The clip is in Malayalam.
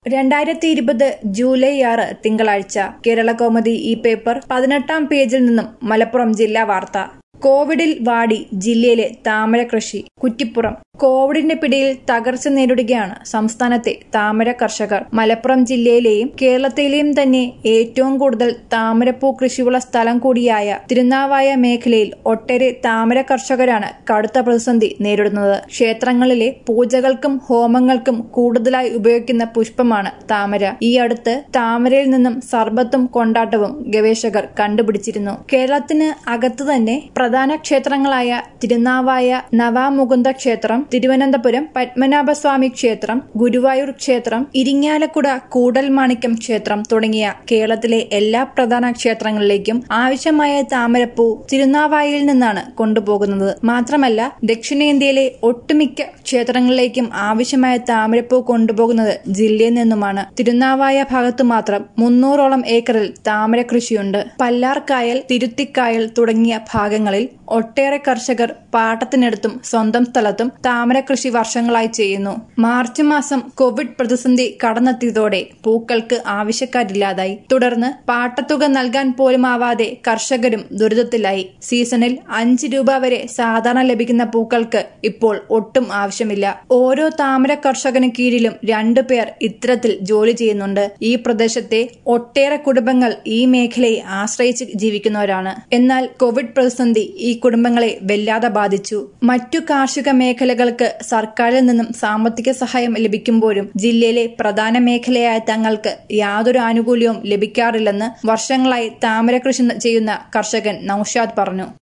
രണ്ടായിരത്തി ഇരുപത് ജൂലൈ ആറ് തിങ്കളാഴ്ച കേരളകൗമുദി ഈ പേപ്പർ പതിനെട്ടാം പേജിൽ നിന്നും മലപ്പുറം ജില്ലാ വാർത്ത കോവിഡിൽ വാടി ജില്ലയിലെ താമര കൃഷി കുറ്റിപ്പുറം കോവിഡിന്റെ പിടിയിൽ തകർച്ച നേരിടുകയാണ് സംസ്ഥാനത്തെ താമര കർഷകർ മലപ്പുറം ജില്ലയിലെയും കേരളത്തിലെയും തന്നെ ഏറ്റവും കൂടുതൽ താമരപ്പൂ കൃഷിയുള്ള സ്ഥലം കൂടിയായ തിരുനാവായ മേഖലയിൽ ഒട്ടേറെ താമര കർഷകരാണ് കടുത്ത പ്രതിസന്ധി നേരിടുന്നത് ക്ഷേത്രങ്ങളിലെ പൂജകൾക്കും ഹോമങ്ങൾക്കും കൂടുതലായി ഉപയോഗിക്കുന്ന പുഷ്പമാണ് താമര ഈ അടുത്ത് താമരയിൽ നിന്നും സർബത്തും കൊണ്ടാട്ടവും ഗവേഷകർ കണ്ടുപിടിച്ചിരുന്നു കേരളത്തിന് അകത്ത് തന്നെ പ്രധാന ക്ഷേത്രങ്ങളായ തിരുനാവായ നവാമുകുന്ദ ക്ഷേത്രം തിരുവനന്തപുരം പത്മനാഭസ്വാമി ക്ഷേത്രം ഗുരുവായൂർ ക്ഷേത്രം ഇരിങ്ങാലക്കുട കൂടൽമാണിക്യം ക്ഷേത്രം തുടങ്ങിയ കേരളത്തിലെ എല്ലാ പ്രധാന ക്ഷേത്രങ്ങളിലേക്കും ആവശ്യമായ താമരപ്പൂ തിരുനാവായയിൽ നിന്നാണ് കൊണ്ടുപോകുന്നത് മാത്രമല്ല ദക്ഷിണേന്ത്യയിലെ ഒട്ടുമിക്ക ക്ഷേത്രങ്ങളിലേക്കും ആവശ്യമായ താമരപ്പൂ കൊണ്ടുപോകുന്നത് ജില്ലയിൽ നിന്നുമാണ് തിരുനാവായ ഭാഗത്ത് മാത്രം മുന്നൂറോളം ഏക്കറിൽ താമര കൃഷിയുണ്ട് പല്ലാർക്കായൽ തിരുത്തിക്കായൽ തുടങ്ങിയ ഭാഗങ്ങളിൽ ഒട്ടേറെ കർഷകർ പാട്ടത്തിനടുത്തും സ്വന്തം സ്ഥലത്തും താമര കൃഷി വർഷങ്ങളായി ചെയ്യുന്നു മാർച്ച് മാസം കോവിഡ് പ്രതിസന്ധി കടന്നെത്തിയതോടെ പൂക്കൾക്ക് ആവശ്യക്കാരില്ലാതായി തുടർന്ന് പാട്ടത്തുക നൽകാൻ പോലും ആവാതെ കർഷകരും ദുരിതത്തിലായി സീസണിൽ അഞ്ച് രൂപ വരെ സാധാരണ ലഭിക്കുന്ന പൂക്കൾക്ക് ഇപ്പോൾ ഒട്ടും ആവശ്യമില്ല ഓരോ താമര കർഷകന് കീഴിലും രണ്ടു പേർ ഇത്തരത്തിൽ ജോലി ചെയ്യുന്നുണ്ട് ഈ പ്രദേശത്തെ ഒട്ടേറെ കുടുംബങ്ങൾ ഈ മേഖലയെ ആശ്രയിച്ച് ജീവിക്കുന്നവരാണ് എന്നാൽ കോവിഡ് പ്രതിസന്ധി ഈ കുടുംബങ്ങളെ വല്ലാതെ ബാധിച്ചു മറ്റു കാർഷിക മേഖലകൾക്ക് സർക്കാരിൽ നിന്നും സാമ്പത്തിക സഹായം ലഭിക്കുമ്പോഴും ജില്ലയിലെ പ്രധാന മേഖലയായ തങ്ങൾക്ക് യാതൊരു ആനുകൂല്യവും ലഭിക്കാറില്ലെന്ന് വർഷങ്ങളായി താമര കൃഷി ചെയ്യുന്ന കർഷകൻ നൌഷാദ് പറഞ്ഞു